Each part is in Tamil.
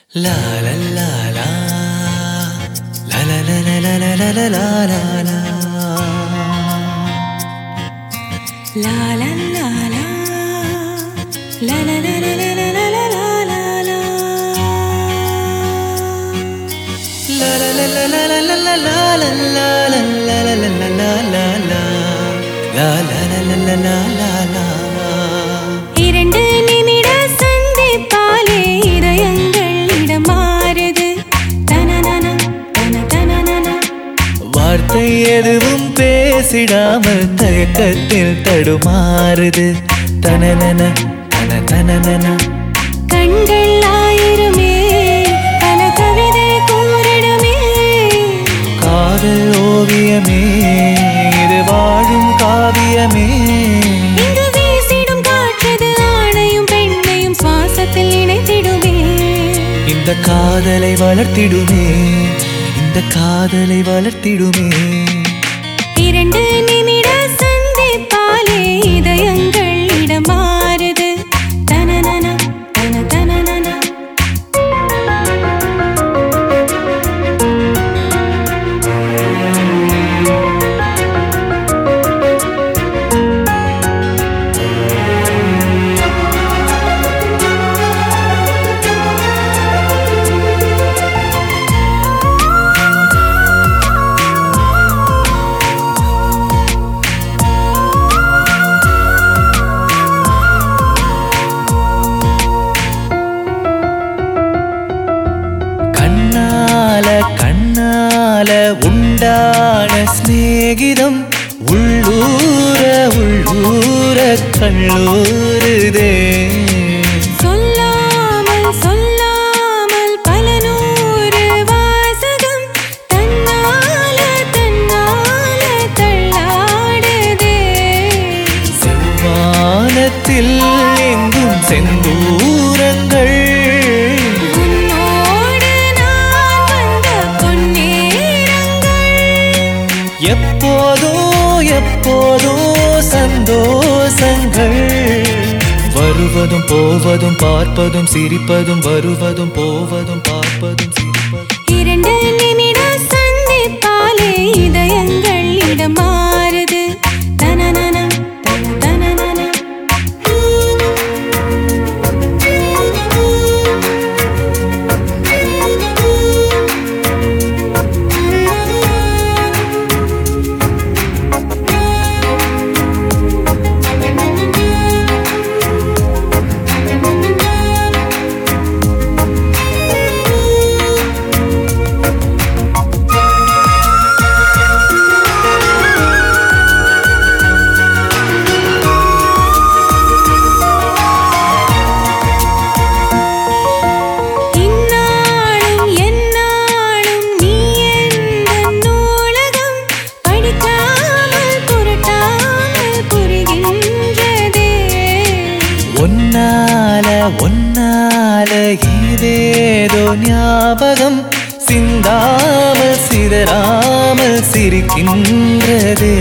La la la la La la la la la la la la la la la La la la la La la la la la la la la la la la La la la la la la la la la la la la la la la la la la la La la la la la la la la இரண்டு நிமிட சந்திப்பாலே இதயங்கள் இடமாறுது தனனன தன தனனன வார்த்தை எதுவும் பேசிடாமல் தயக்கத்தில் தடுமாறுது தனனன தன தனனன கண்கள் ஆயிரமே பல கவிதை கூறிடுமே காதல் ஓவியமே இது வாழும் காவியமே இங்கு வீசிடும் காற்றது ஆணையும் பெண்ணையும் சுவாசத்தில் இணைத்திடுமே இந்த காதலை வளர்த்திடுமே இந்த காதலை வளர்த்திடுமே இரண்டு நிமிட சந்திப்பாலே இதயங்கள் இடமாறுது தனனன தன தனனன கண்ணால கண்ணால உண்டான சிநேகிதம் உள்ளூர உள்ளூர கல்லூருதே சொல்லாமல் சொல்லாமல் பல நூறு வாசகம் தன்னால தன்னால தள்ளாடுதே செவ்வானத்தில் எங்கும் செந்தூரங்கள் உன்னோடு நான் வந்த பொன்னேரங்கள் எப்போதோ எப்போதோ சந்தோஷங்கள் வருவதும் போவதும் பார்ப்பதும் சிரிப்பதும் வருவதும் போவதும் பார்ப்பதும் சிரிப்பதும் இரண்டு நிமிட சந்திப்பாலே இதயங்கள் இடமாறுது தனனன தன தனனன இந்நாளும் எந்நாளும் நீ எந்த நூலகம் படிக்காமல் புரட்டாமல் புரிகின்றதே ஒன்னால ஒன்னால இதேதோ ஞாபகம் சிந்தாமல் சிதறாமல் சிரிக்கின்றதே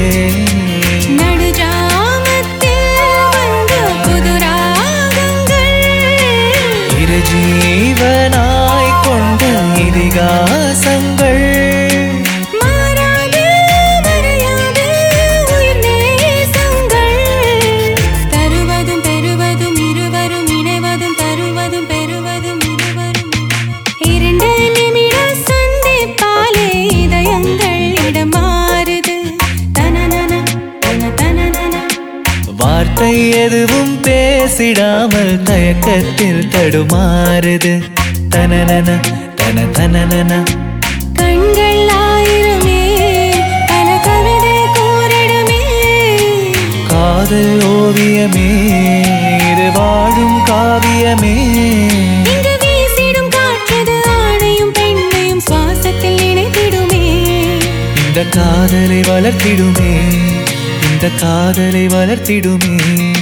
நடுஜாமத்தில் வந்த புது ராகங்கள் இரு ஜீவனாய் கொண்ட இதிகாசங்கள் மாறாது மறையாது உயிர் நேசங்கள் தருவதும் பெறுவதும் இருவரும் இணைவதும் தருவதும் பெறுவதும் இருவரும் இரண்டு நிமிட சந்திப்பாலே இதயங்கள் இடமாறுது தனனன தன தனனன வார்த்தை எதுவும் பேசிடாமல் தயக்கத்தில் தடுமாறுது தனனன தன தனனன கண்கள் ஆயிரமே பல கவிதை கூறிடுமே காதல் ஓவியமே இது வாழும் காவியமே இங்கு வீசிடும் காற்றது ஆணையும் பெண்ணையும் சுவாசத்தில் இணைத்திடுமே இந்த காதலை வளர்த்திடுமே இந்த காதலை வளர்த்திடுமே